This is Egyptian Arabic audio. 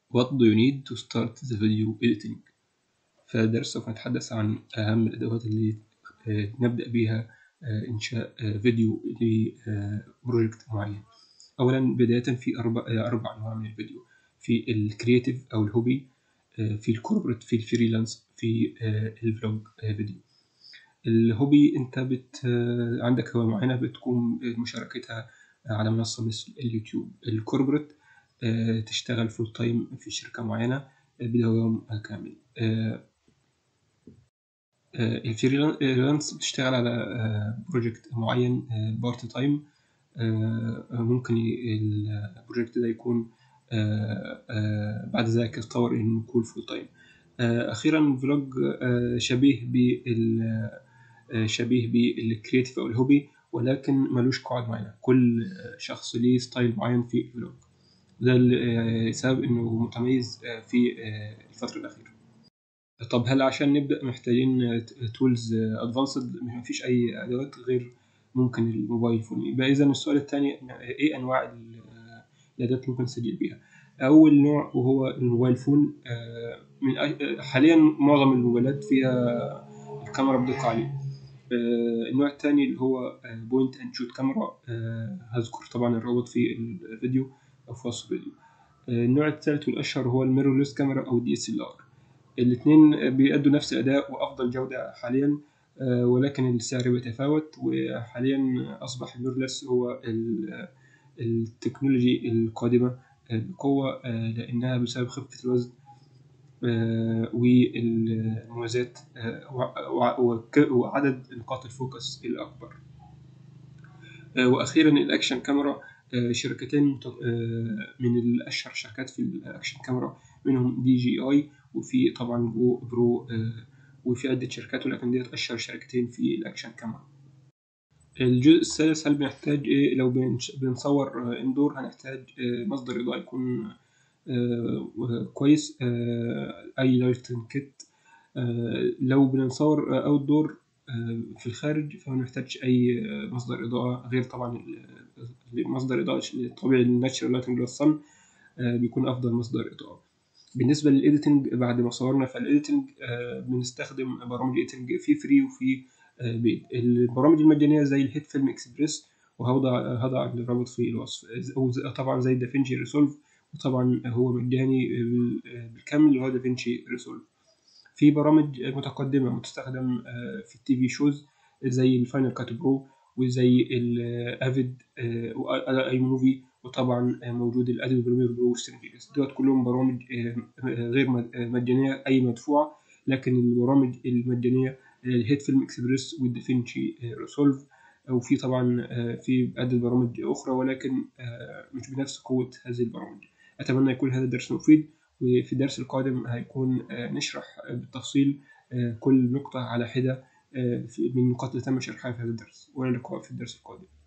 What do you need to start the video editing؟ فالدرس سوف نتحدث عن أهم الأدوات اللي آه، نبدأ بها آه، إنشاء آه، فيديو لبروجكت معين أولا بداية في أربع, أربع أنواع من الفيديو في الكرياتيف أو الهوبي في الكوربريت في الفريلانس في الفلوج فيديو الهوبي أنت بت عندك هواية معينة بتقوم مشاركتها على منصة مثل اليوتيوب الكوربريت تشتغل فول تايم في شركة معينة بدوام كامل الفريلانس بتشتغل على بروجكت معين بارت تايم ممكن البروجكت ده يكون بعد ذلك يتطور انه يكون فول تايم اخيرا الفلوج شبيه بال شبيه بالكرياتيف او الهوبي ولكن ملوش قواعد معينه كل شخص ليه ستايل معين في الفلوج ده السبب انه متميز في الفتره الاخيره طب هل عشان نبدا محتاجين تولز ادفانسد مفيش اي ادوات غير ممكن الموبايل فون يبقى اذا السؤال الثاني ايه انواع الادوات اللي ممكن نسجل بيها اول نوع وهو الموبايل فون من حاليا معظم الموبايلات فيها الكاميرا بدقه عاليه النوع الثاني اللي هو بوينت اند شوت كاميرا هذكر طبعا الرابط في الفيديو او في وصف الفيديو النوع الثالث والاشهر هو الميرورلس كاميرا او دي اس ال ار الاثنين بيأدوا نفس الاداء وافضل جوده حاليا ولكن السعر بيتفاوت وحاليا اصبح الميرورلس هو التكنولوجي القادمه بقوه لانها بسبب خفه الوزن والموازات وعدد نقاط الفوكس الأكبر وأخيرا الأكشن كاميرا شركتين من الأشهر شركات في الأكشن كاميرا منهم دي جي آي وفي طبعا جو برو وفي عدة شركات ولكن ديت أشهر شركتين في الأكشن كاميرا الجزء الثالث هل بنحتاج إيه لو بنصور اندور هنحتاج مصدر إضاءة يكون كويس اي لايتنج كيت لو بنصور اوت دور في الخارج فما نحتاجش اي مصدر اضاءه غير طبعا مصدر اضاءه الطبيعي الناتشرال لايتنج للصن بيكون افضل مصدر اضاءه بالنسبه للايديتنج بعد ما صورنا فالايديتنج بنستخدم برامج ايديتنج في فري وفي بيد البرامج المجانيه زي الهيت فيلم اكسبريس وهوضع هضع الرابط في الوصف طبعا زي دافنشي ريسولف وطبعا هو مجاني بالكامل اللي هو دافنشي ريسولف في برامج متقدمة متستخدم في التي في شوز زي الفاينل كات برو وزي الافيد اي موفي وطبعا موجود الادوبي بريمير برو والسينفيلس دوت كلهم برامج غير مجانية اي مدفوعة لكن البرامج المجانية الهيت فيلم اكسبريس والدافنشي ريسولف وفي طبعا في عدة برامج أخرى ولكن مش بنفس قوة هذه البرامج أتمنى يكون هذا الدرس مفيد وفي الدرس القادم هيكون نشرح بالتفصيل كل نقطة على حدة من النقاط اللي تم شرحها في هذا الدرس وإلى اللقاء في الدرس القادم